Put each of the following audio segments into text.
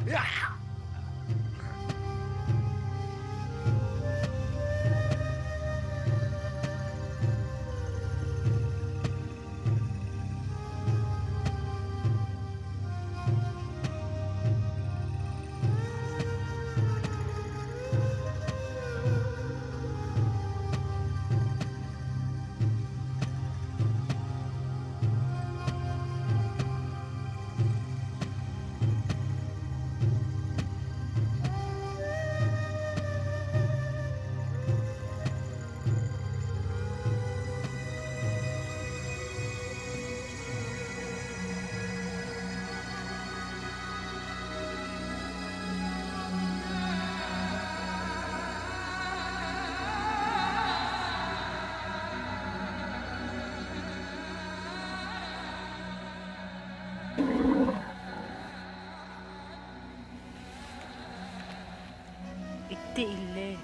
اتقي الله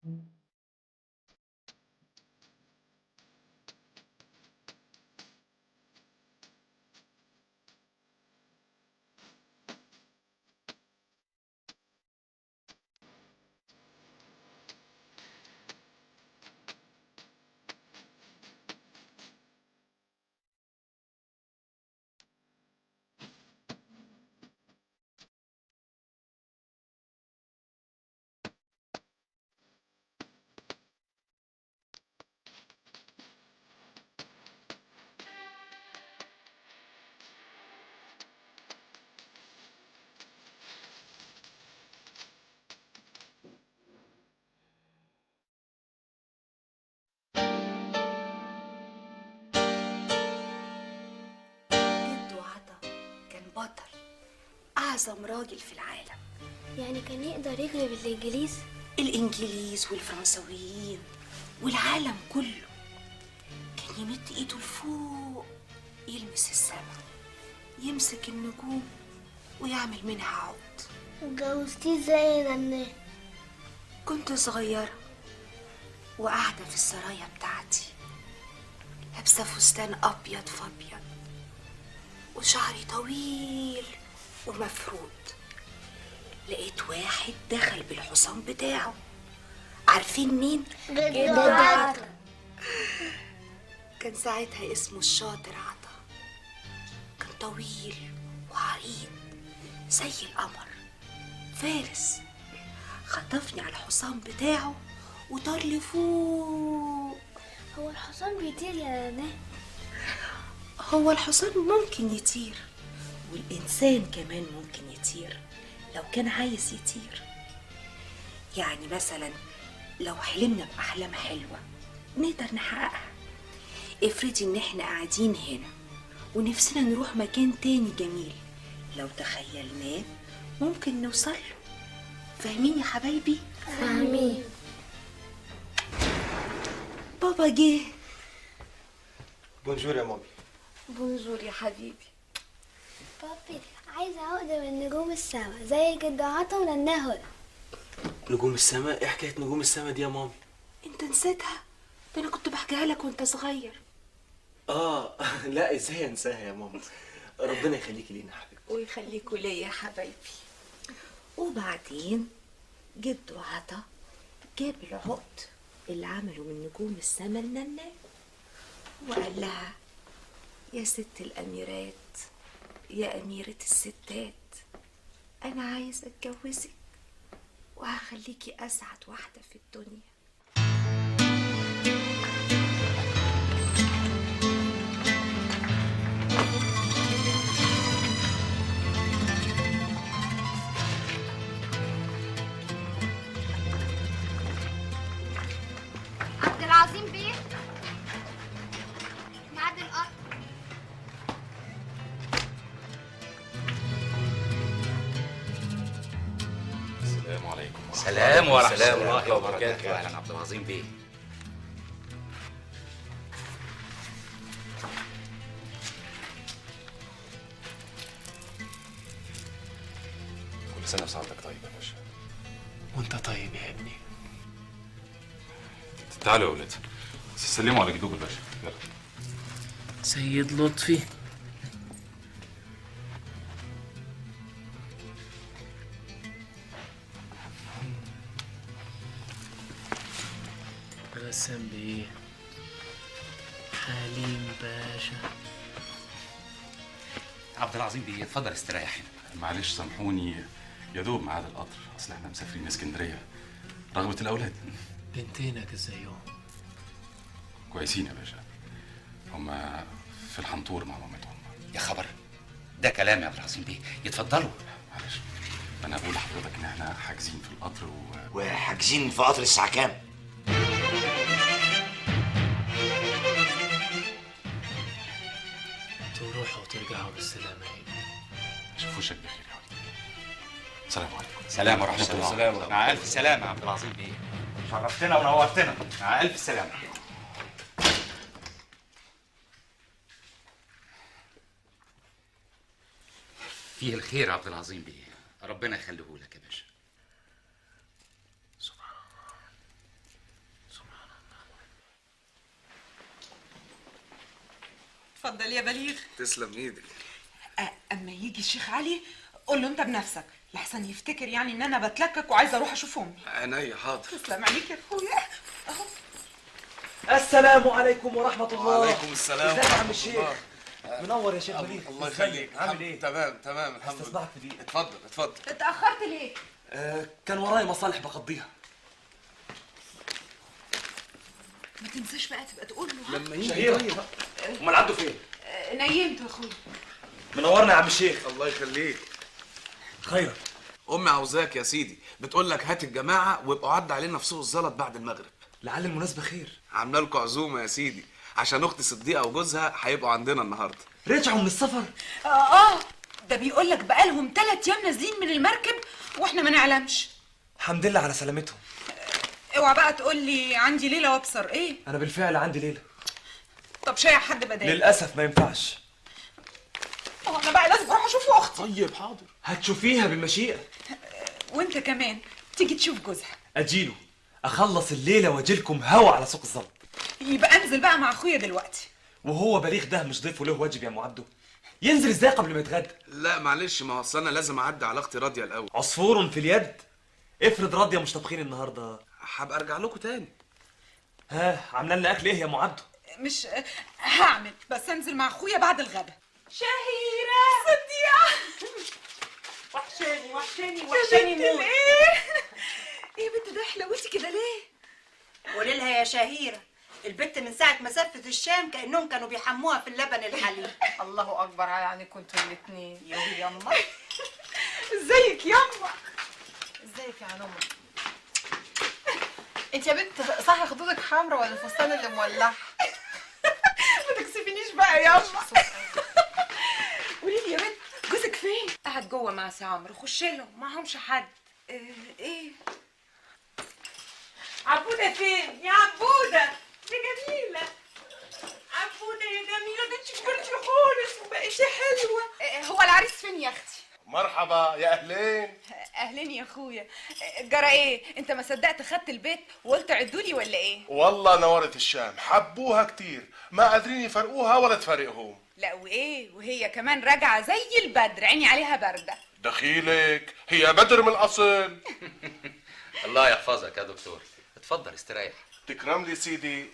جده عطا كان بطل أعظم راجل في العالم يعني كان يقدر يغلب الإنجليز الإنجليز والفرنسويين والعالم كله كان يمد إيده لفوق يلمس السما يمسك النجوم ويعمل منها عود وجوزتيه ازاي يا نناه كنت صغيرة وقاعدة في السرايا بتاعتي لابسة فستان أبيض فأبيض وشعري طويل ومفرود لقيت واحد دخل بالحصان بتاعه عارفين مين؟ جدو عطا كان ساعتها اسمه الشاطر عطا كان طويل وعريض زي القمر فارس خطفني على الحصان بتاعه وطار لي فوق هو الحصان بيطير يا نناه هو الحصان ممكن يطير والإنسان كمان ممكن يطير لو كان عايز يطير يعني مثلا لو حلمنا بأحلام حلوة نقدر نحققها افرضي ان احنا قاعدين هنا ونفسنا نروح مكان تاني جميل لو تخيلناه ممكن نوصل له فاهمين يا حبايبي فاهمين بابا جه بونجور يا مامي بونجور يا حبيبي بابي عايزة عقدة من نجوم السما زي جدو عطا ونناه هدى نجوم السماء ايه حكايه نجوم السماء دي يا مامي انت نسيتها ده انا كنت بحكيها لك وانت صغير اه لا ازاي انساها يا ماما ربنا يخليكي لينا يا حبيبتي ويخليكوا ليا يا حبايبي وبعدين جدو عطا جاب العقد اللي عمله من نجوم السما لنانا وقال لها يا ست الأميرات يا أميرة الستات أنا عايز أتجوزك وهخليكي أسعد واحدة في الدنيا عبد العظيم بيه ميعاد القطر السلام عليكم ورحمة سلام ورحمة السلام الله ورحمة وبركاته أهلا عبد العظيم بيه كل سنة وسعادتك طيب يا باشا وانت طيب يا ابني تعالوا يا ولاد سلموا على جدوك الباشا يلا سيد لطفي غسان بيه حليم باشا عبد العظيم بيه اتفضل استريح هنا معلش سامحوني يا دوب ميعاد القطر اصل احنا مسافرين اسكندرية رغبة الأولاد بنتينك ازيهم كويسين يا باشا هما في الحنطور مع مامتهم يا خبر ده كلام يا عبد العظيم بيه يتفضلوا معلش أنا أقول لحضرتك إن احنا حاجزين في القطر و... وحاجزين في قطر الساعة كام؟ تروحوا وترجعوا بالسلامة يا ابني شوف وشك بخير يا ولد السلام عليكم سلام ورحمة الله مع ألف سلامة يا عبد العظيم بيه شرفتنا ونورتنا مع ألف سلامة فيه الخير يا عبد العظيم بيه ربنا يخليه لك يا باشا اتفضل يا بليغ تسلم ايدك أ- اما يجي الشيخ علي قول له انت بنفسك لحسن يفتكر يعني ان انا بتلكك وعايزه اروح اشوف امي عينيا حاضر تسلم عليك يا اخويا اهو السلام عليكم ورحمة الله وعليكم السلام ازيك يا عم ورحمة الشيخ الله. منور يا شيخ بليغ الله ازيك؟ يخليك عامل ايه؟ تمام تمام الحمد لله استسمعك في دقيقة اتفضل اتفضل اتاخرت ليه آه كان ورايا مصالح بقضيها ما تنساش بقى تبقى تقول له ها؟ لما يجي شهيرة طيب. امال عنده فين؟ آه، نيمته يا اخويا منورنا يا عم الشيخ الله يخليك خيرا امي عاوزاك يا سيدي بتقول لك هات الجماعه وابقوا عدى علينا في سوق الزلط بعد المغرب لعل المناسبة خير عامله لكم عزومه يا سيدي عشان اختي صديقه وجوزها هيبقوا عندنا النهارده رجعوا من السفر اه اه ده بيقول لك بقالهم ثلاث ايام نازلين من المركب واحنا ما نعلمش الحمد لله على سلامتهم اوعى بقى تقول لي عندي ليله وابصر ايه انا بالفعل عندي ليلة طب شايع حد بدالي للأسف ما ينفعش اه انا بقى لازم اروح اشوف اختي طيب حاضر هتشوفيها بالمشيئة وانت كمان تيجي تشوف جوزها اجيله اخلص الليلة واجيلكم هوا على سوق الزلط يبقى انزل بقى مع اخويا دلوقتي وهو بليغ ده مش ضيف وله واجب يا معبده ينزل ازاي قبل ما يتغدى لا معلش ما هو أصل انا لازم اعدي على اختي راضيه الاول عصفور في اليد افرض راضيه مش طابخين النهارده هبقى ارجع لكم تاني ها عامله لنا اكل ايه يا معبده مش هعمل بس انزل مع اخويا بعد الغدا شهيرة صديقة وحشاني وحشاني وحشاني موت ايه ايه يا بنت ده حلوتي كده ليه قولي لها يا شهيرة البت من ساعة ما سافرت الشام كأنهم كانوا بيحموها في اللبن الحليب الله اكبر يعني كنتوا الاثنين يوه يما ازيك ياما ازيك يا علومه انت يا بنت صح خدودك حمرا ولا الفستان اللي مولع ما تكسفينيش بقى ياما قولي لي يا بنت جوزك فين قاعد جوه مع سامر خش له معهمش حد ايه, إيه؟ عبودة فين يا عبودة دي جميلة عبودة يا جميلة ده انت كبرتي خالص وبقيتي حلوة هو العريس فين يا اختي مرحبا يا اهلين اهلين يا اخويا جرى ايه انت ما صدقت خدت البيت وقلت عدولي ولا ايه والله نورت الشام حبوها كتير ما قادرين يفرقوها ولا تفرقهم لا وايه وهي كمان راجعه زي البدر عيني عليها بارده دخيلك هي بدر من الاصل الله يحفظك يا دكتور اتفضل استريح تكرم لي سيدي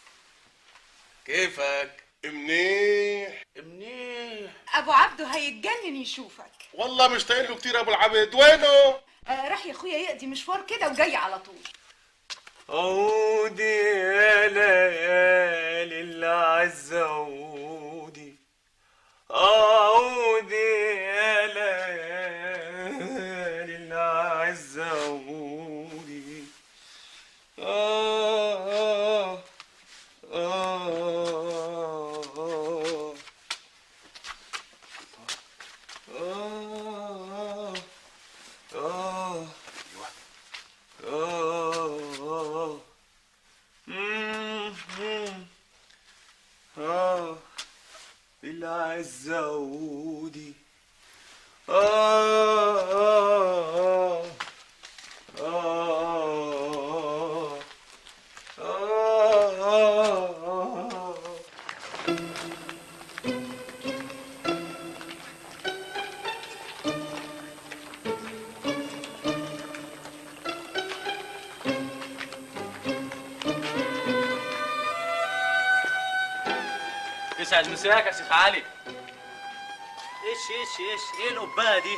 كيفك منيح منيح ابو عبده هيتجنن يشوفك والله مشتاق له كتير ابو العبد وينه آه راح يا اخويا يقضي مشوار كده وجاي على طول عودي يا ليالي العز عودي عودي يا ليالي العز عودي آه آه آه آه آه آه مم، مم. آه العز عودي آه آه آه آه آه يسعد مساك يا شيخ علي ايش ايش ايش ايه القبايه دي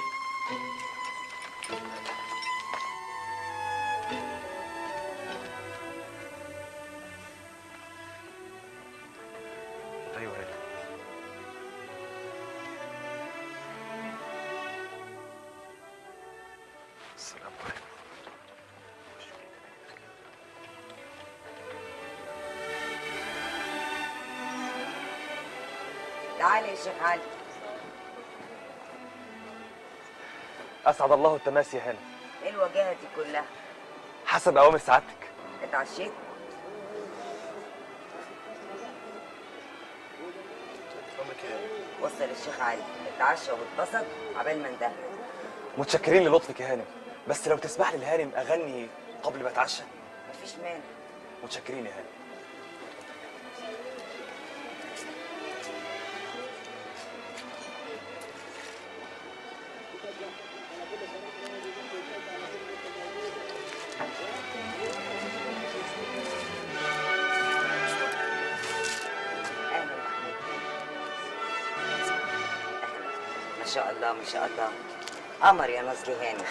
ايوه ايوه السلام عليكم تعالي يا شيخ علي اسعد الله التماسي يا هانم ايه الوجاهة دي كلها حسب اوامر سعادتك اتعشيت وصل الشيخ علي اتعشى واتبسط عبال ما اندهى متشكرين للطفك يا هانم بس لو تسمح لي الهانم اغني قبل ما اتعشى مفيش مانع متشكرين يا هانم شاء الله ما شاء الله قمر يا نظري هاني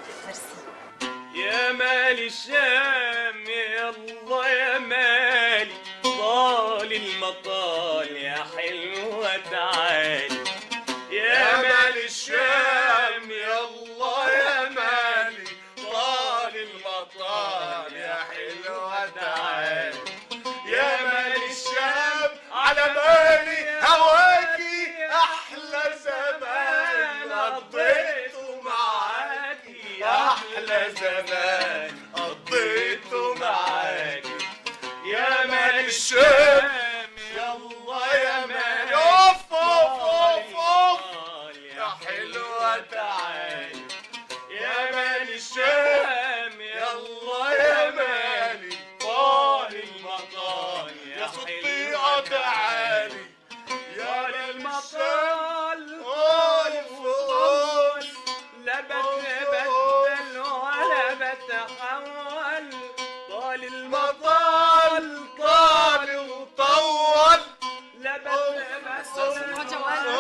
يا مالي الشام يا الله يا مالي طال المطال يا حلوة تعالي يا مالي الشام يا الله يا مالي طال المطال يا حلوة تعالي يا مالي الشام على بالي هواكي احلى زمان قضيته معاكي احلى زمان قضيته معاكي يا مال الشام يا الله يا مال اوف اوف اوف اوف يا حلوة تعالي يا مال الشام يا الله يا مالي طال المطال يا صديقة تعالي يا للمطال ألف ألف لا بتبدل ولا بتحول طال المطال طال وطول لا بتبدل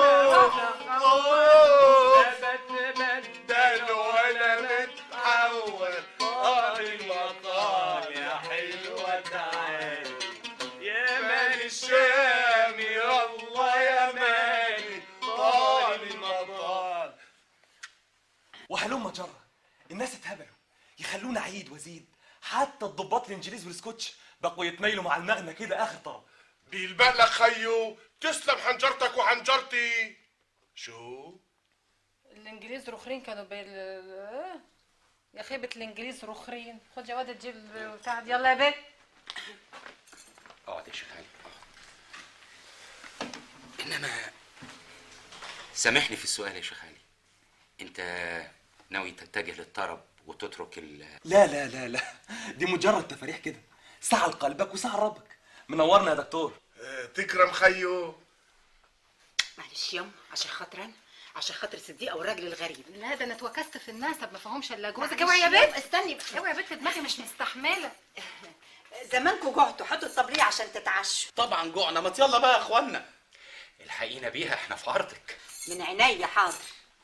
لا بتبدل ولا بتحول طال المطال يا حلوة تعالي يا مال الشام يا الله يا مالي طال المطال وهلم جرة الناس اتهبلوا يخلونا عيد وزيد حتى الضباط الانجليز والسكوتش بقوا يتميلوا مع المغنى كده اخر طلب بيلبق لك خيو تسلم حنجرتك وحنجرتي شو الانجليز رخرين كانوا بال يا خيبة الانجليز رخرين خد يا واد تجيب البتاع دي يلا يا بيه اقعد يا شيخ علي اقعد. انما سامحني في السؤال يا شيخ علي انت ناوي تتجه للطرب وتترك ال لا لا لا لا دي مجرد تفاريح كده ساعة لقلبك وساعة لربك منورنا يا دكتور تكرم خيو معلش يم عشان خاطر انا عشان خاطر صديقه والراجل الغريب لا ده انا اتوكست في النسب ما فهمش الا جوزك معلش اوعي يا يم، بنت استني اوعي يا بنت دماغي مش مستحمله زمانكم جعتوا حطوا الطبليه عشان تتعشوا طبعا جوعنا ما يلا بقى يا اخوانا الحقينا بيها احنا في عرضك من عينيا حاضر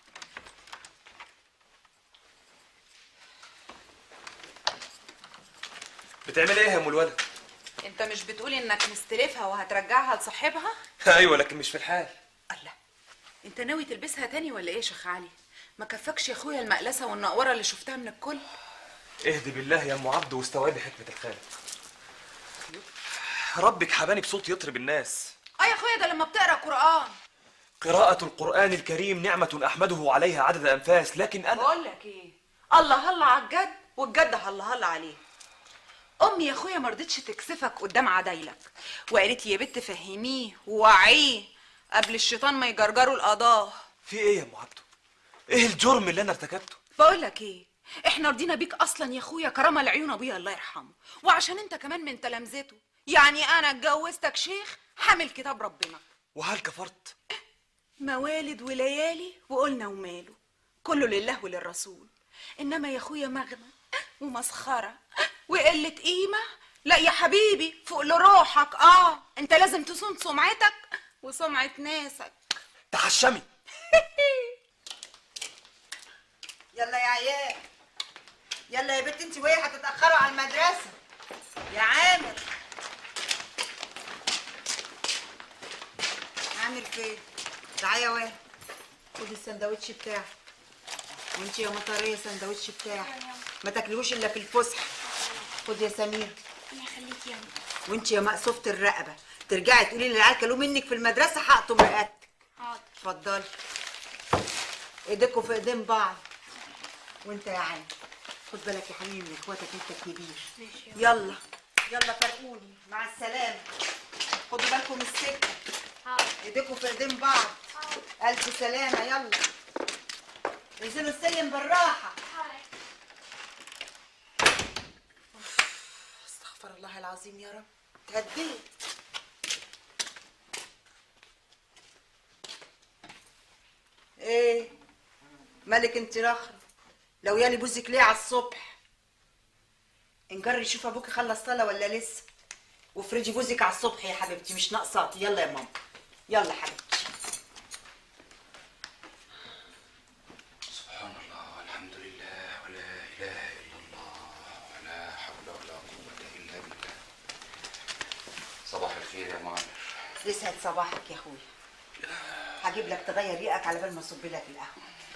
بتعمل ايه يا ام الولد انت مش بتقولي انك مستلفها وهترجعها لصاحبها ايوه لكن مش في الحال انت ناوي تلبسها تاني ولا ايه يا شيخ علي ما كفكش يا اخويا المقلسه والنقوره اللي شفتها من الكل اهدي بالله يا ام عبد واستوعبي حكمة الخالق ربك حباني بصوت يطرب الناس اه يا اخويا ده لما بتقرا قران قراءة القرآن الكريم نعمة أحمده عليها عدد أنفاس لكن أنا بقول لك ايه الله هلا على الجد والجد هلا هلا عليه امي يا اخويا ما رضتش تكسفك قدام عدايلك وقالت لي يا بت فهميه ووعيه قبل الشيطان ما يجرجروا القضاه في إيه يا أم عبده؟ إيه الجرم اللي أنا ارتكبته؟ بقول لك ايه احنا رضينا بيك اصلا يا اخويا كرامه لعيون ابويا الله يرحمه وعشان انت كمان من تلامذته يعني انا اتجوزتك شيخ حامل كتاب ربنا وهل كفرت؟ موالد وليالي وقلنا وماله كله لله وللرسول انما يا اخويا مغنى ومسخره وقله قيمه لا يا حبيبي فوق لروحك اه انت لازم تصون سمعتك وسمعه ناسك تحشمي يلا يا عيال يلا يا بنت انت وهي هتتاخروا على المدرسه يا عامر عامر فين تعالى يا واد خد السندوتش بتاعك وانت يا مطريه السندوتش بتاعك ما تاكلوش الا في الفسحه خد يا سمير الله يخليك يا أمي. وانت يا مقصوفه الرقبه ترجعي تقولي للعيال كلوا منك في المدرسه هقطم رقبتك حاضر اتفضلي ايديكوا في ايدين بعض وانت يا عم خد بالك يا حبيبي من اخواتك انت الكبير ماشي يا يلا يلا فرقوني مع السلامه خدوا بالكم من السكه حاضر ايديكوا في ايدين بعض الف سلامه يلا انزلوا السلم بالراحه استغفر الله العظيم يا رب تهديت ايه مالك انت رخر لو يالي بوزك ليه على الصبح انجري شوف ابوك خلص صلاه ولا لسه وافرجي بوزك على الصبح يا حبيبتي مش ناقصاكي يلا يا ماما يلا حبيبتي الخير يا معمر يسعد صباحك يا اخويا هجيب لك تغير ريقك على بال ما اصب لك القهوه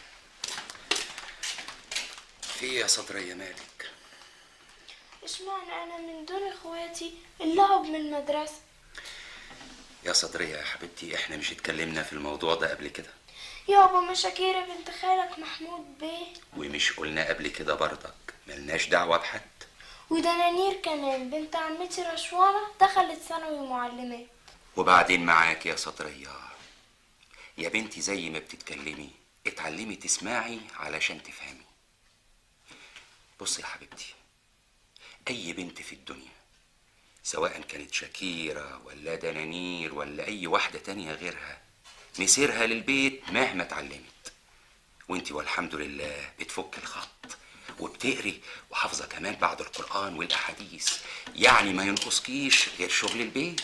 في إيه يا صدرية مالك اشمعنى انا من دون اخواتي اللعب من المدرسة يا صدرية يا حبيبتي احنا مش اتكلمنا في الموضوع ده قبل كده يابا ما شاكيرة بنت خالك محمود بيه ومش قلنا قبل كده برضك ملناش دعوة بحد ودنانير كمان بنت عمتي رشوانة دخلت ثانوي معلمات وبعدين معاك يا صدرية يا بنتي زي ما بتتكلمي اتعلمي تسمعي علشان تفهمي بصي يا حبيبتي أي بنت في الدنيا سواء كانت شكيرة ولا دنانير ولا أي واحدة تانية غيرها مسيرها للبيت مهما اتعلمت وانتي والحمد لله بتفك الخط وبتقري وحافظة كمان بعض القرآن والأحاديث يعني ما ينقصكيش غير شغل البيت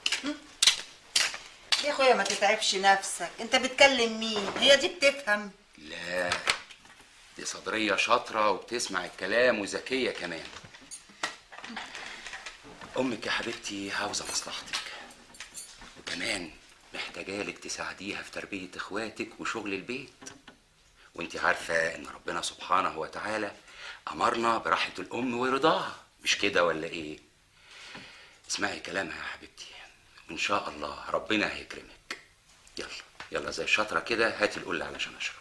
يا اخويا ما تتعبش نفسك انت بتكلم مين هي دي بتفهم لا دي صدرية شاطرة وبتسمع الكلام وذكية كمان أمك يا حبيبتي عاوزة مصلحتك وكمان محتاجالك تساعديها في تربية إخواتك وشغل البيت وانت عارفة إن ربنا سبحانه وتعالى أمرنا براحة الأم ورضاها مش كده ولا إيه؟ اسمعي كلامها يا حبيبتي وإن شاء الله ربنا هيكرمك يلا يلا زي الشاطرة كده هاتي القلة علشان أشرب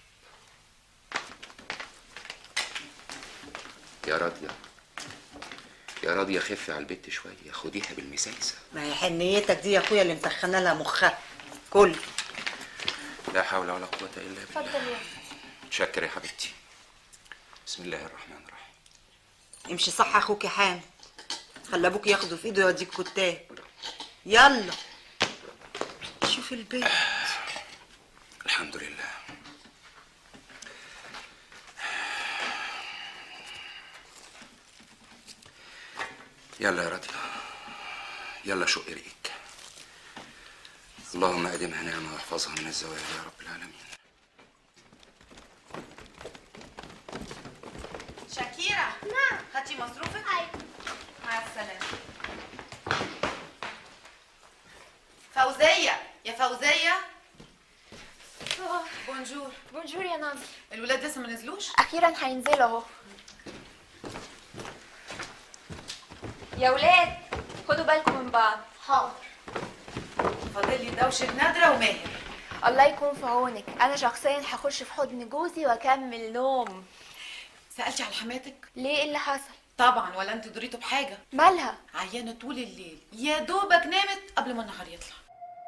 يا راضية يا راضية خفي على البت شوية خديها بالمسايسة ما هي حنيتك دي يا اخويا اللي متخنه لها مخها كل لا حول ولا قوة إلا بالله اتفضل يا شكر يا حبيبتي بسم الله الرحمن الرحيم امشي صح اخوك يا حامد خلي ابوك ياخده في ايده يوديك كتاب يلا شوف البيت الحمد لله يلا يا راضية يلا شق ريقك اللهم أدمها نعمة واحفظها من الزوال يا رب العالمين شاكيرة نعم هاتي مصروفك ايوه مع السلامة فوزية يا فوزية بونجور بونجور يا نانسي الولاد لسه ما نزلوش اخيرا هينزلوا اهو يا ولاد خدوا بالكم من بعض حاضر فاضل لي دوشة نادرة وماهر الله يكون في عونك انا شخصيا هخش في حضن جوزي واكمل نوم سألتي على حماتك ليه إيه اللي حصل طبعا ولا انتوا دريتوا بحاجة مالها عيانة طول الليل يا دوبك نامت قبل ما النهار يطلع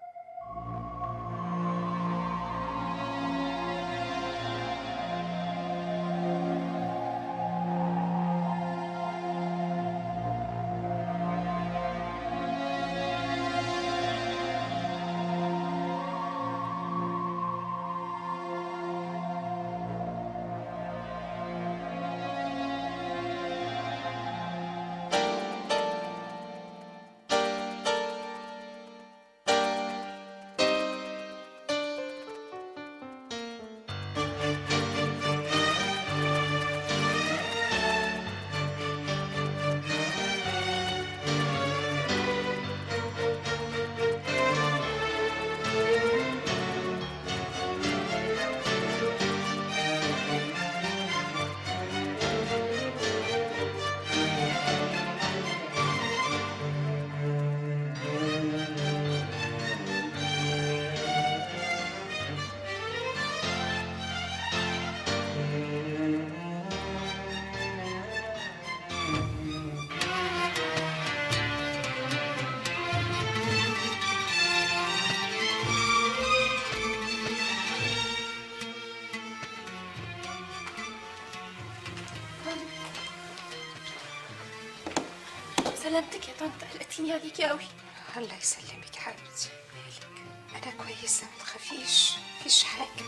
سلامتك يا طنط قلقتيني عليكي قوي الله يسلمك يا حبيبتي مالك انا كويسه ما تخافيش مفيش حاجه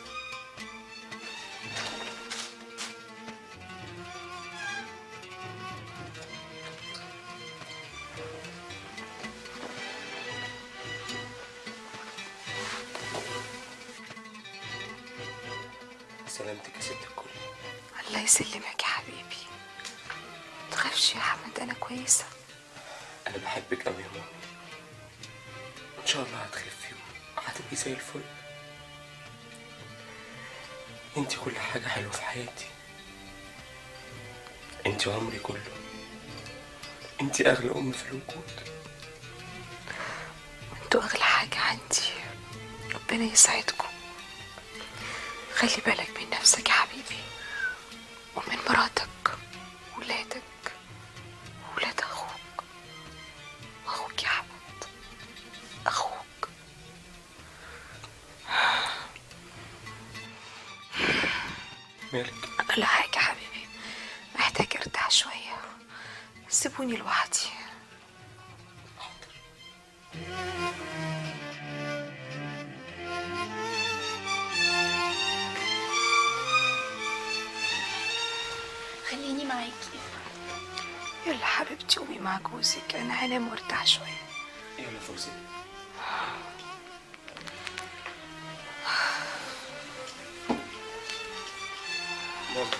سلامتك يا ست الكل الله يسلمك يا حبيبي ما تخافش يا حمد انا كويسه أنا بحبك أوي يا ماما شاء الله هتخفي وهتبقي زي الفل انت كل حاجة حلوة في حياتي انت عمري كله انت اغلى ام في الوجود انتوا اغلى حاجة عندي ربنا يسعدكم خلي بالك من نفسك يا حبيبي ومن مراتك ولادك ولاد اخوك اخوك يا احمد اخوك مالك ولا حاجة يا حبيبي محتاج ارتاح شوية سيبوني لوحدي خليني معاكي يلا حبيبتي قومي مع جوزك انا هنام وارتاح شوية يلا فوزي ماما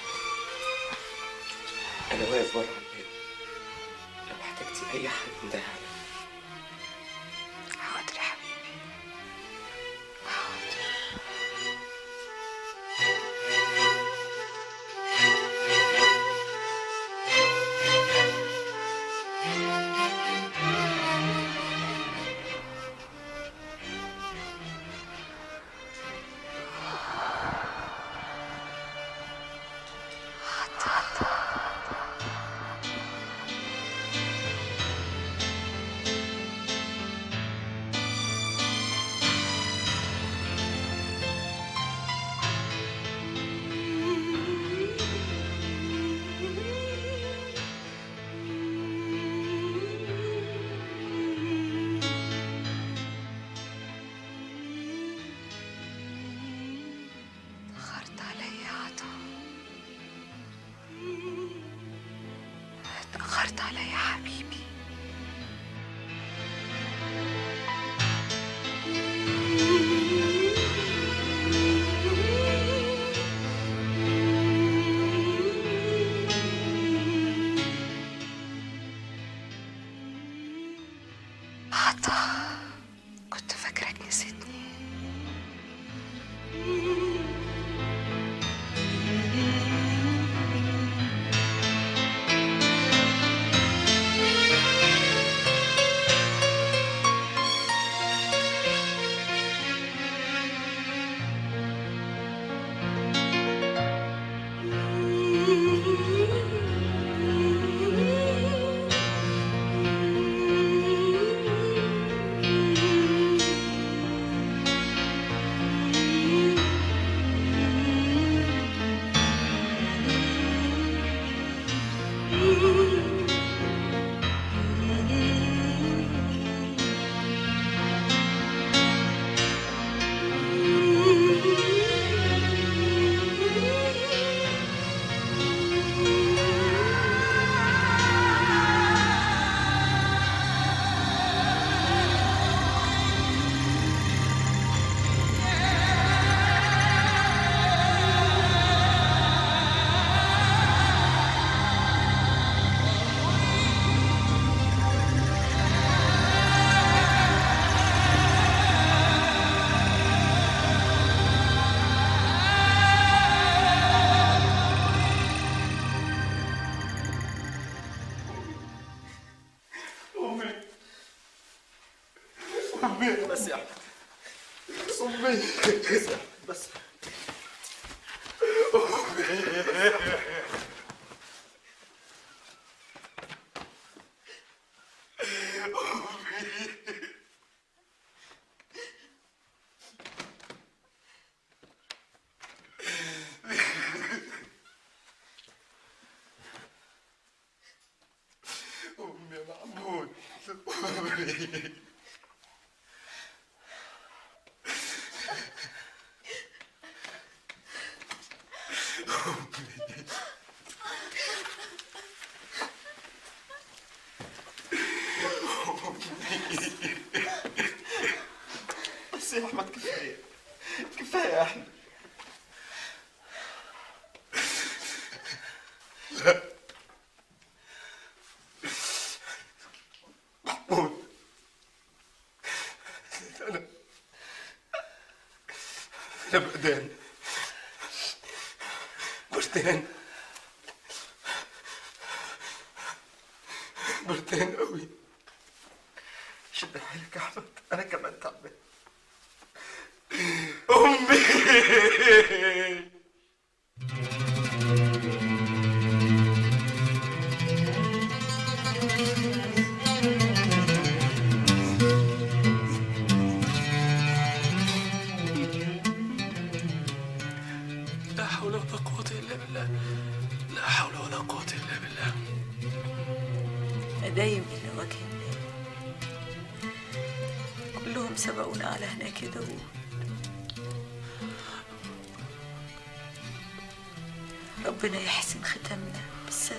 انا واقف بره البيت لو احتجتي اي حاجة انده عليا حاضر يا حبيبي اتأخرت عليا يا عطا اتأخرت عليا يا حبيبي عطا كنت فاكرك نسيتني أمي أمي بس يا احمد أمي بس يا احمد بس أمي يا محمود أمي بس يا احمد كفايه كفايه يا احمد لا محمود بردان بردان بردان قوي شد حيلك يا احمد انا كمان تعبان امي لا حول ولا قوة إلا بالله لا حول ولا قوة إلا بالله دايم إلى وجه الله كلهم سبقونا على هناك يا داوود ربنا يحسن ختامنا بالستر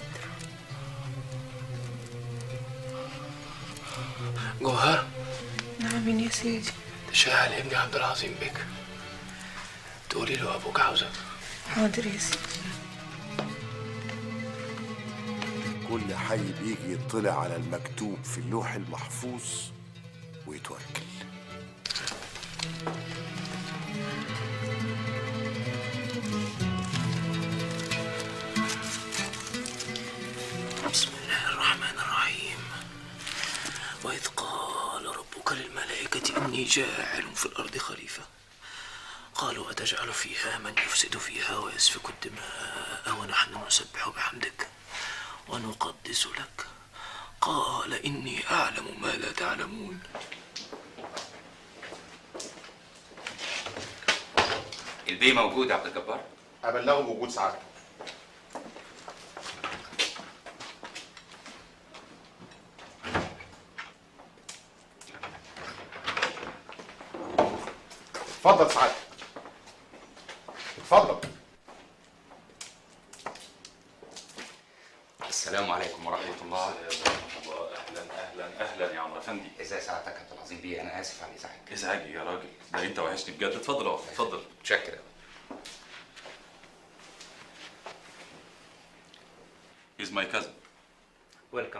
جوهر نعم يا سيدي تشاهد ابني عبد العظيم بك تقولي له أبوك عاوزك حاضر يا سيدي كل حي بيجي يطلع على المكتوب في اللوح المحفوظ ويتوكل بسم الله الرحمن الرحيم وإذ قال ربك للملائكة إني جاعل في الأرض خليفة قالوا أتجعل فيها من يفسد فيها ويسفك الدماء ونحن نسبح بحمدك ونقدس لك قال إني أعلم ما لا تعلمون البي موجود يا عبد الجبار ابلغه بوجود سعادتك اتفضل سعادتك اتفضل السلام عليكم ورحمه الله اهلا اهلا اهلا يا عمرو افندي ازاي سعادتك يا عبد العظيم بيه انا اسف على الازعاج ازعاجي يا راجل ده انت وحشني بجد اتفضل اقف اتفضل متشكر He's my cousin ويلكم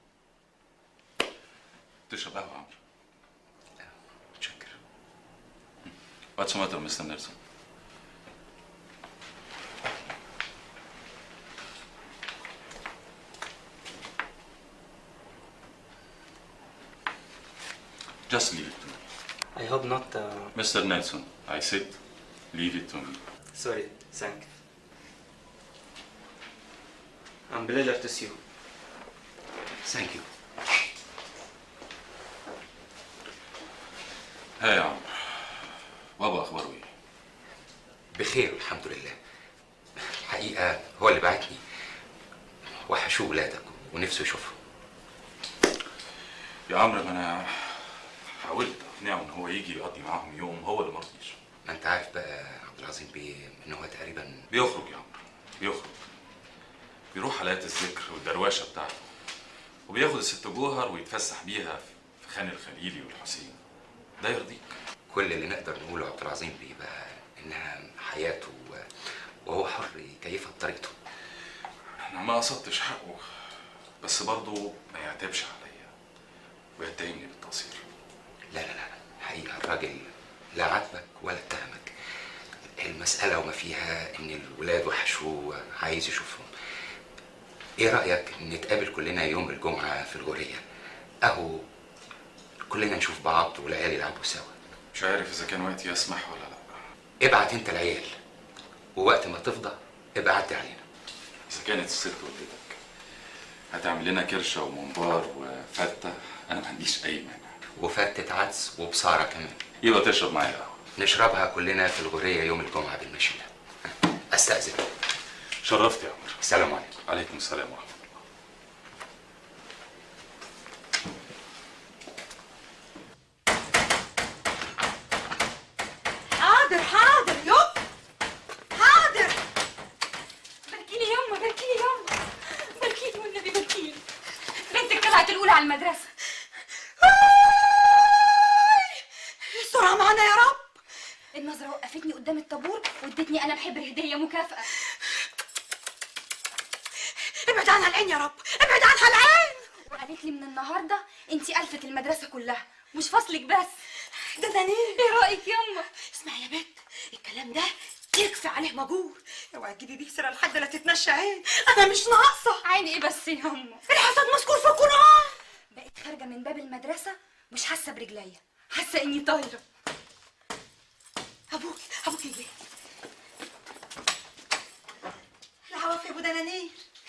تشرب قهوة يا عمرو متشكر What's the matter, Mr. Nelson? Just leave it to me. I hope not uh... Mr. Nelson, I said, leave it to me. sorry thank you I'm pleasure to see you Thank you ها يا عمرو بابا اخباره ايه؟ بخير الحمد لله الحقيقه هو اللي بعتني وحشوه ولادك ونفسه يشوفهم يا عمرو ما انا حاولت اقنعه ان هو يجي يقضي معاهم يوم هو اللي مرضيش ما انت عارف بقى عبد العظيم بيه ان هو تقريبا بيخرج يا عمرو بيخرج بيروح حلقات الذكر والدروشه بتاعته وبياخد الست جوهر ويتفسح بيها في خان الخليلي والحسين ده يرضيك كل اللي نقدر نقوله عبد العظيم بيه بقى انها حياته و- وهو حر يكيفها بطريقته انا ما قصدتش حقه بس برضه ما يعتبش عليا ويتهمني بالتقصير لا لا لا حقيقة الراجل لا عاتبك ولا اتهمك المسألة وما فيها إن الولاد وحشوه عايز يشوفهم إيه رأيك نتقابل كلنا يوم الجمعة في الغورية أهو كلنا نشوف بعض والعيال يلعبوا سوا مش عارف اذا كان وقتي يسمح ولا لا ابعت انت العيال ووقت ما تفضى ابقى عدي علينا اذا كانت الست والدتك هتعمل لنا كرشه وممبار وفته انا ما عنديش اي مانع وفتة عدس وبصارة كمان يبقى تشرب معايا قهوه نشربها كلنا في الغورية يوم الجمعة بالمشيئة أستأذن شرفت يا عمرو السلام عليكم عليكم السلام ورحمه حاضر حاضر يب حاضر باركيلي يما باركيلي يما باركيلي والنبي باركيلي بنتك طلعت الاولى على المدرسه استرها معانا يا رب النظره وقفتني قدام الطابور وادتني قلم حبر هديه مكافاه ابعد عنها العين يا رب ابعد عنها العين وقالت لي من النهارده انتي الفت المدرسه كلها مش فصلك بس ده دنيا ايه رايك يما اسمعي يا بنت الكلام ده يكفي عليه مجهول اوعي تجيبي بيه سيره لحد لا تتنشى عين انا مش ناقصه عيني ايه بس يا امه الحسد مذكور في القران بقيت خارجه من باب المدرسه مش حاسه برجليا حاسه اني طايره ابوك ابوك يجي العوافي يا ابو دنانير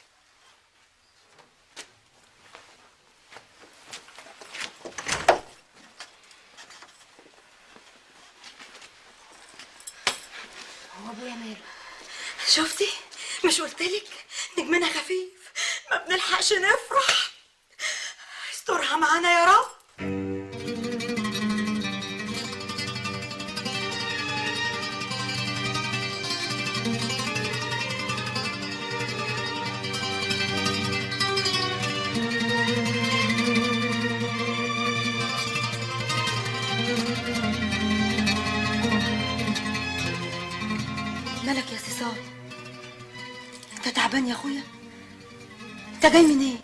هو ابويا ماله شفتي مش قلتلك نجمنا خفيف ما بنلحقش نفرح استرها معانا يا رب مالك يا سي صالح انت تعبان يا اخويا انت جاي منين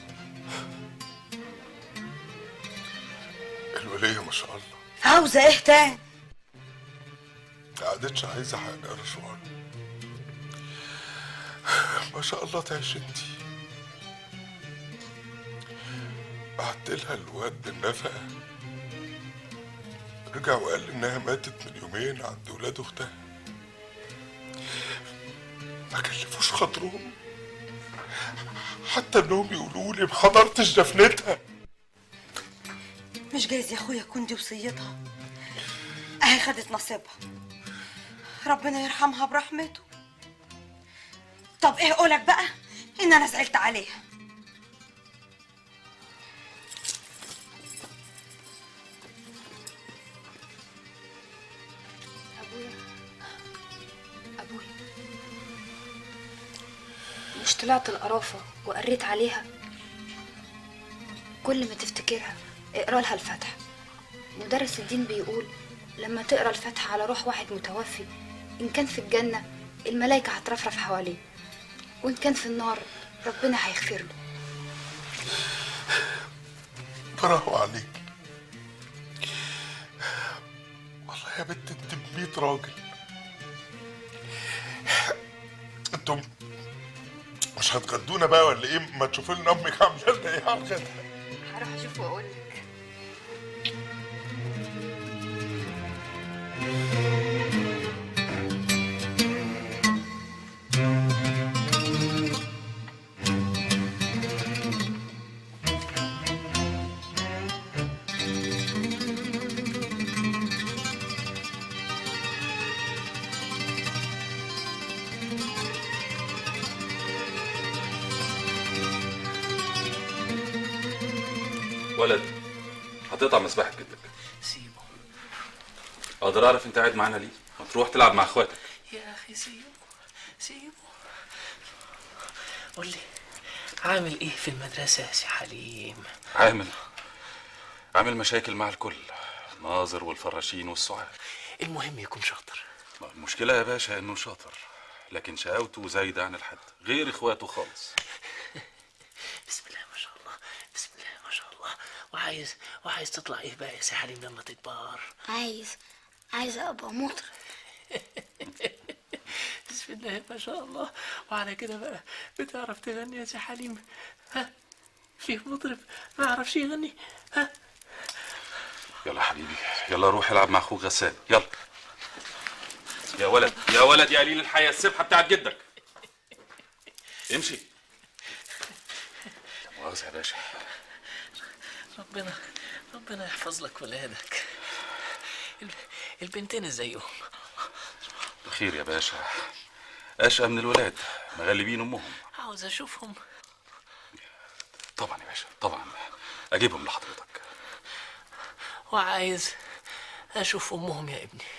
الولية ما شاء الله عاوزه ايه تاني ما قعدتش عايزة حاجة يا رشوان ما شاء الله تعيش انتي بعت لها الواد بالنفقة رجع وقال لي انها ماتت من يومين عند ولاد اختها ما كلفوش خاطرهم حتى انهم يقولوا لي ما حضرتش دفنتها مش جايز يا اخويا تكون دي وصيتها اهي خدت نصيبها ربنا يرحمها برحمته طب ايه قولك بقى ان انا زعلت عليها ابويا ابويا مش طلعت القرافه وقريت عليها كل ما تفتكرها اقرا لها الفاتحه مدرس الدين بيقول لما تقرا الفاتحه على روح واحد متوفي ان كان في الجنه الملائكه هترفرف حواليه وان كان في النار ربنا هيغفر له برافو عليك والله يا بنت انت بميت راجل انتم مش هتغدونا بقى ولا ايه ما تشوفوا لنا امك عامله لنا ايه على الغدا هروح اشوف واقول لك ولد هتقطع مسبحة جدك سيبه اقدر اعرف انت قاعد معانا ليه ما تروح تلعب مع اخواتك يا اخي سيبه سيبه قول لي عامل ايه في المدرسة يا سي حليم عامل عامل مشاكل مع الكل الناظر والفراشين والسعاد المهم يكون شاطر ما المشكلة يا باشا انه شاطر لكن شقاوته زايدة عن الحد غير اخواته خالص بسم الله ما شاء الله بسم الله ما شاء الله وعايز وعايز تطلع ايه بقى يا سي حليم لما تكبر عايز عايز ابقى مطرب بسم الله ما شاء الله وعلى كده بقى بتعرف تغني يا سي حليم ها فيه مطرب ما يعرفش يغني ها يلا حبيبي يلا روح العب مع اخوك غسان يلا يا ولد يا ولد يا قليل الحياة السبحة بتاعت جدك امشي لا مؤاخذة يا باشا ربنا ربنا يحفظ لك ولادك الب- البنتين ازيهم بخير يا باشا اشقى من الولاد مغلبين امهم عاوز اشوفهم طبعا يا باشا طبعا اجيبهم لحضرتك وعايز اشوف امهم يا ابني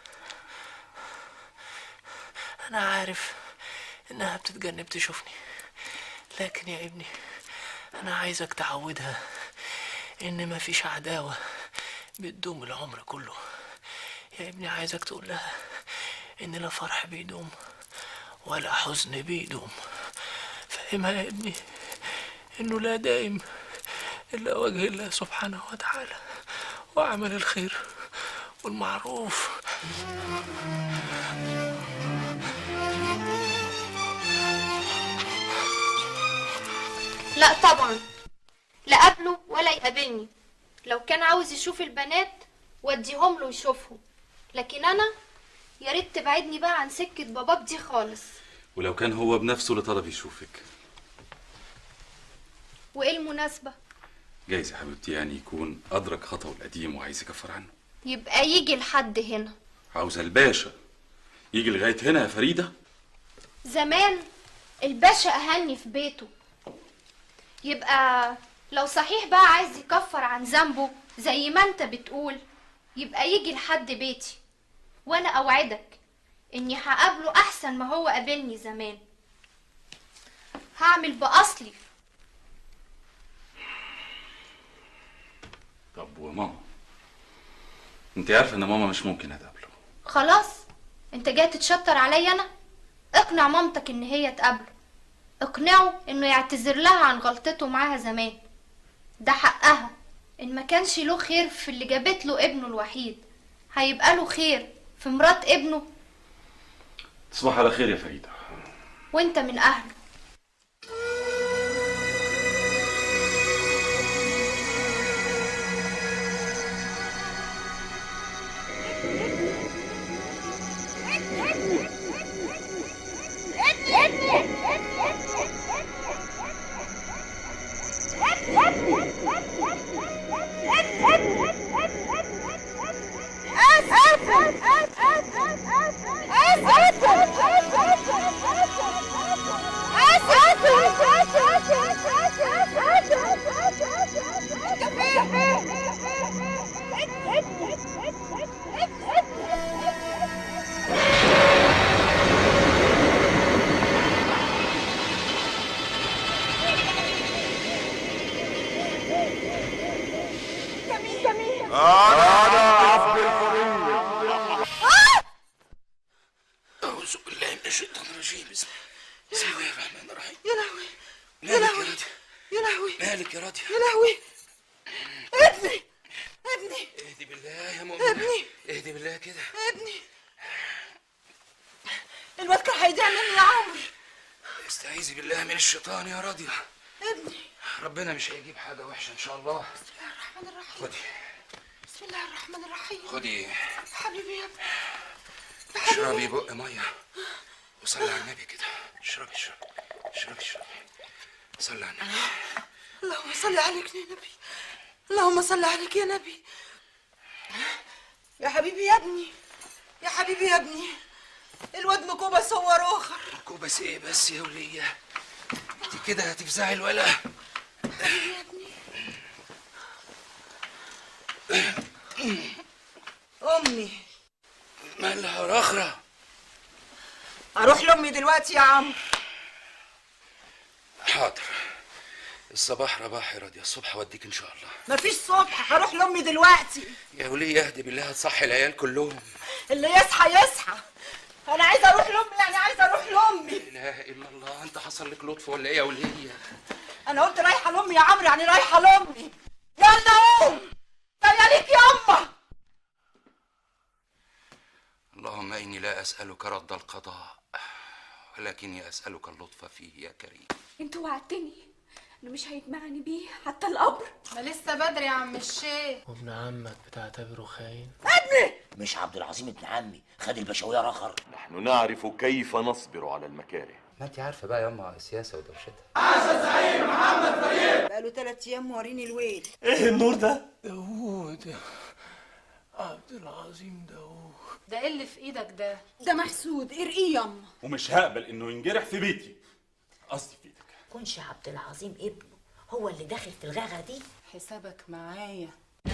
انا عارف انها بتتجنب تشوفني لكن يا ابني انا عايزك تعودها ان مفيش عداوة بتدوم العمر كله يا ابني عايزك تقول لها ان لا فرح بيدوم ولا حزن بيدوم فهمها يا ابني انه لا دائم الا وجه الله سبحانه وتعالى وعمل الخير والمعروف لا طبعا لا قابله ولا يقابلني لو كان عاوز يشوف البنات وديهم له يشوفهم لكن انا يا ريت تبعدني بقى عن سكة باباك دي خالص ولو كان هو بنفسه اللي طلب يشوفك وايه المناسبة جايز يا حبيبتي يعني يكون أدرك خطأه القديم وعايز يكفر عنه يبقى يجي لحد هنا عاوزة الباشا يجي لغاية هنا يا فريدة زمان الباشا اهني في بيته يبقى لو صحيح بقى عايز يكفر عن ذنبه زي ما انت بتقول يبقى يجي لحد بيتي وانا اوعدك اني هقابله احسن ما هو قابلني زمان هعمل باصلي طب وماما انت عارفة ان ماما مش ممكن هتقابله خلاص انت جاي تتشطر عليا انا اقنع مامتك ان هي تقابله اقنعه انه يعتذر لها عن غلطته معاها زمان ده حقها ان ما كانش له خير في اللي جابت له ابنه الوحيد هيبقى له خير في مرات ابنه تصبح على خير يا فريدة وانت من اهله انا عبد الحرية أعوذ بالله من الشيطان الرجيم بسم بسم الله الرحمن الرحيم يا لهوي مالك يا لهوي. راضية يا لهوي مالك يا راضية يا لهوي ابني ابني اهدي بالله يا مؤمن ابني. اهدي بالله كده ابني الواد كان هيضيع مني يا عمرو استعيذي بالله من الشيطان يا راضية ابني ربنا مش هيجيب حاجة وحشة إن شاء الله الرحمن الرحيم خدي بسم الله الرحمن الرحيم خدي حبيبي يا ابني اشربي بق مية وصلي على النبي كده اشربي اشربي اشربي اشربي صلي على النبي اللهم صل عليك يا نبي اللهم صل عليك يا نبي يا حبيبي يا ابني يا حبيبي يا ابني الواد مكوبة صور اخر كوبس ايه بس يا ولية انت كده هتفزعي الولا حبيبي يا ابني امي مالها رخرة اروح لامي دلوقتي يا عم حاضر الصباح رباح يا راضية الصبح اوديك ان شاء الله مفيش صبح هروح لامي دلوقتي يا ولية اهدي بالله هتصحي العيال كلهم اللي يصحى يصحى انا عايزه اروح لامي يعني عايزه اروح لامي لا اله الا الله انت حصل لك لطف ولا ايه يا ولية انا قلت رايحه لامي يا عمرو يعني رايحه لامي يلا قوم جايه ليك ياما اللهم اني لا اسالك رد القضاء ولكني اسالك اللطف فيه يا كريم انت وعدتني انه مش هيجمعني بيه حتى القبر ما لسه بدري يا عم الشيخ وابن عمك بتعتبره خاين مش عبد العظيم ابن عمي خد البشوية رخر نحن نعرف كيف نصبر على المكاره ما انت عارفه بقى ياما السياسه ودوشتها بقاله ثلاث ايام موريني الويل ايه النور ده؟ داوود عبد العظيم داوود ده ايه اللي في ايدك ده ده محسود ارقيه ياما ومش هقبل انه ينجرح في بيتي قصدي في ايدك كونش عبد العظيم ابنه هو اللي داخل في الغاغه دي حسابك معايا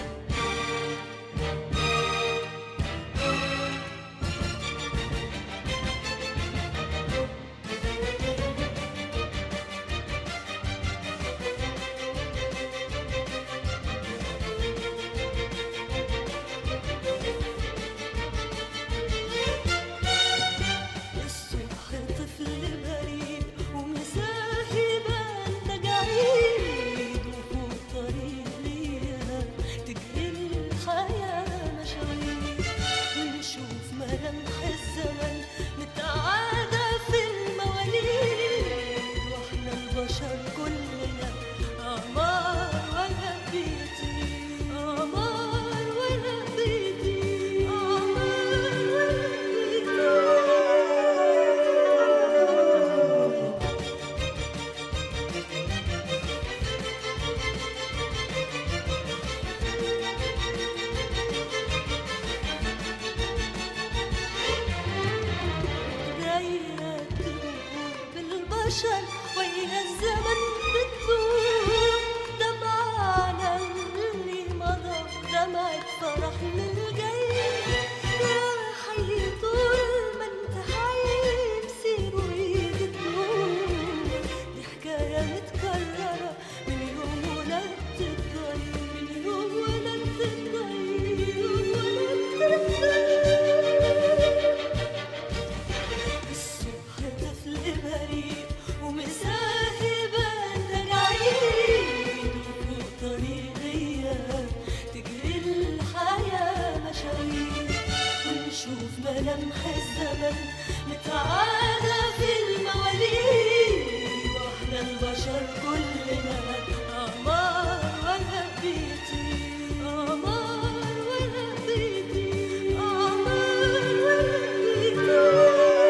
الصبح طفل بريء ومساهبة تجاعيد وفوق طريق ليها تجري الحياة البشر ويا الزمن بتدور دمعة على اللي مضى دمعة فرح للجاي يا حي طول ما انت حي بصير وايد الدور دي حكاية متكررة من يوم ولدت الضي من يوم ولدت الضي ولدت الضي الصبح طفل بريء ومساهبة راجعين في طريق غياب تجري الحياة مشاوير ونشوف ملامح الزمن متعادة في المواليد واحنا البشر كلنا أعمار ولا بيطير أعمار ولا بيطير أعمار ولا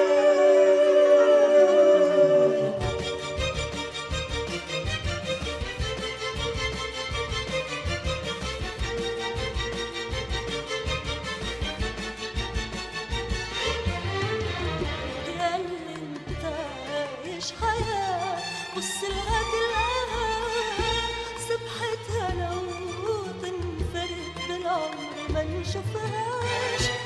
يا اللي انت عايش حياة بص لها تلاقيها صبحتها لو تنفرد بالعمر ما نشوفهاش